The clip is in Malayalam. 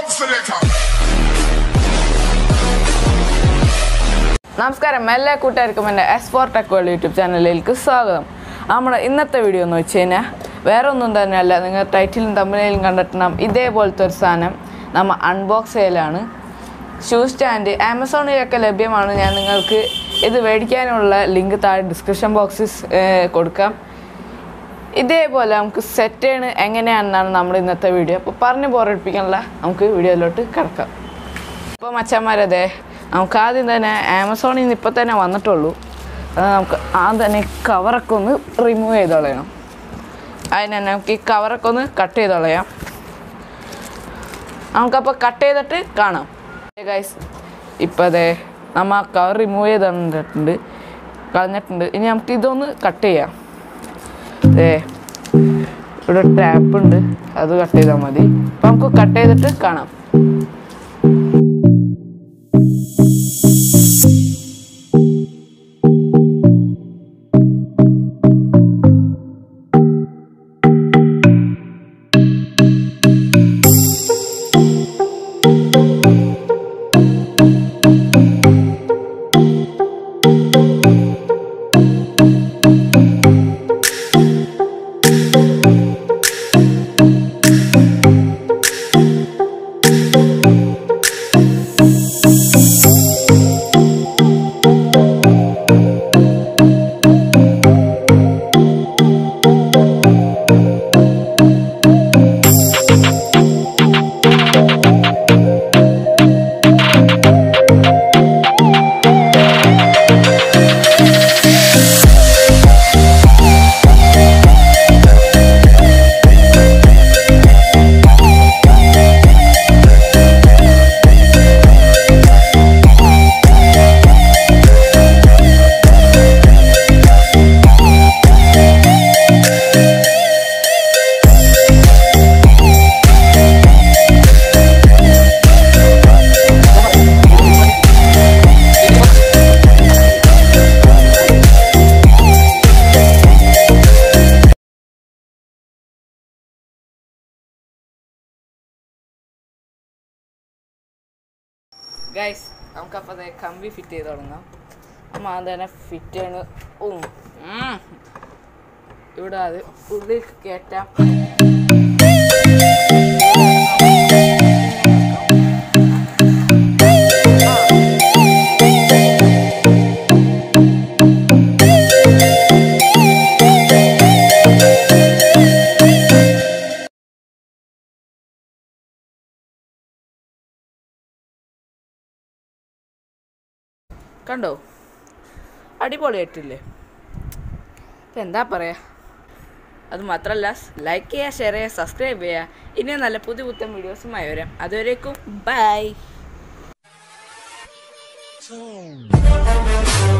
selector. നമസ്കാരം എല്ലാ കൂട്ടുകാർക്കും എൻ്റെ S four tech world YouTube ചാനലിലേക്ക് സ്വാഗതം നമ്മുടെ ഇന്നത്തെ വീഡിയോ എന്ന് വെച്ച് കഴിഞ്ഞാൽ വേറെ ഒന്നും തന്നെയല്ല നിങ്ങൾ ടൈറ്റിലും തമ്മിലും കണ്ടിട്ടുണ്ടാകും ഇതേപോലത്തെ ഒരു സാധനം നമ്മൾ അൺബോക്സ് ചെയ്യലാണ് ഷൂ സ്റ്റാൻഡ് ആമസോണിലൊക്കെ ലഭ്യമാണ് ഞാൻ നിങ്ങൾക്ക് ഇത് മേടിക്കാനുള്ള ലിങ്ക് താഴെ ഡിസ്ക്രിപ്ഷൻ ബോക്സിൽ കൊടുക്കാം ഇതേപോലെ നമുക്ക് സെറ്റ് ചെയ്യണ എങ്ങനെയാണെന്നാണ് നമ്മുടെ ഇന്നത്തെ വീഡിയോ അപ്പോൾ പറഞ്ഞ് ബോറടിപ്പിക്കാനുള്ള നമുക്ക് വീഡിയോയിലോട്ട് കിടക്കാം ഇപ്പോൾ മച്ചന്മാരതെ നമുക്ക് ആദ്യം തന്നെ ആമസോണിൽ നിന്ന് ഇപ്പോൾ തന്നെ വന്നിട്ടുള്ളൂ അത് നമുക്ക് ആദ്യം തന്നെ കവറൊക്കെ ഒന്ന് റിമൂവ് ചെയ്ത് കളയണം അതിന് തന്നെ നമുക്ക് ഈ കവറൊക്കെ ഒന്ന് കട്ട് ചെയ്ത് കളയാം നമുക്കപ്പോൾ കട്ട് ചെയ്തിട്ട് കാണാം ഗൈസ് ഇപ്പോൾ അതെ നമ്മൾ ആ കവർ റിമൂവ് ചെയ്ത് തന്നിട്ടുണ്ട് കളഞ്ഞിട്ടുണ്ട് ഇനി നമുക്ക് ഇതൊന്ന് കട്ട് ചെയ്യാം ഏ ഇവിടെ ടാപ്പ് ഉണ്ട് അത് കട്ട് ചെയ്താൽ മതി അപ്പം നമുക്ക് കട്ട് ചെയ്തിട്ട് കാണാം ഗൈസ് നമുക്കപ്പോൾ അത് കമ്പി ഫിറ്റ് ചെയ്ത് തുടങ്ങാം നമ്മൾ അത് തന്നെ ഫിറ്റ് ചെയ്യണ ഉം. ഉം. ഇവിടെ അത് ഉള്ളിൽ കയറ്റാം കണ്ടോ അടിപൊളിയായിട്ടില്ലേ ഇപ്പം എന്താ പറയാ അത് മാത്രമല്ല ലൈക്ക് ചെയ്യുക ഷെയർ ചെയ്യുക സബ്സ്ക്രൈബ് ചെയ്യുക ഇനിയും നല്ല പുതിയ പുത്തൻ വീഡിയോസുമായി വരാം അതുവരേക്കും ബൈ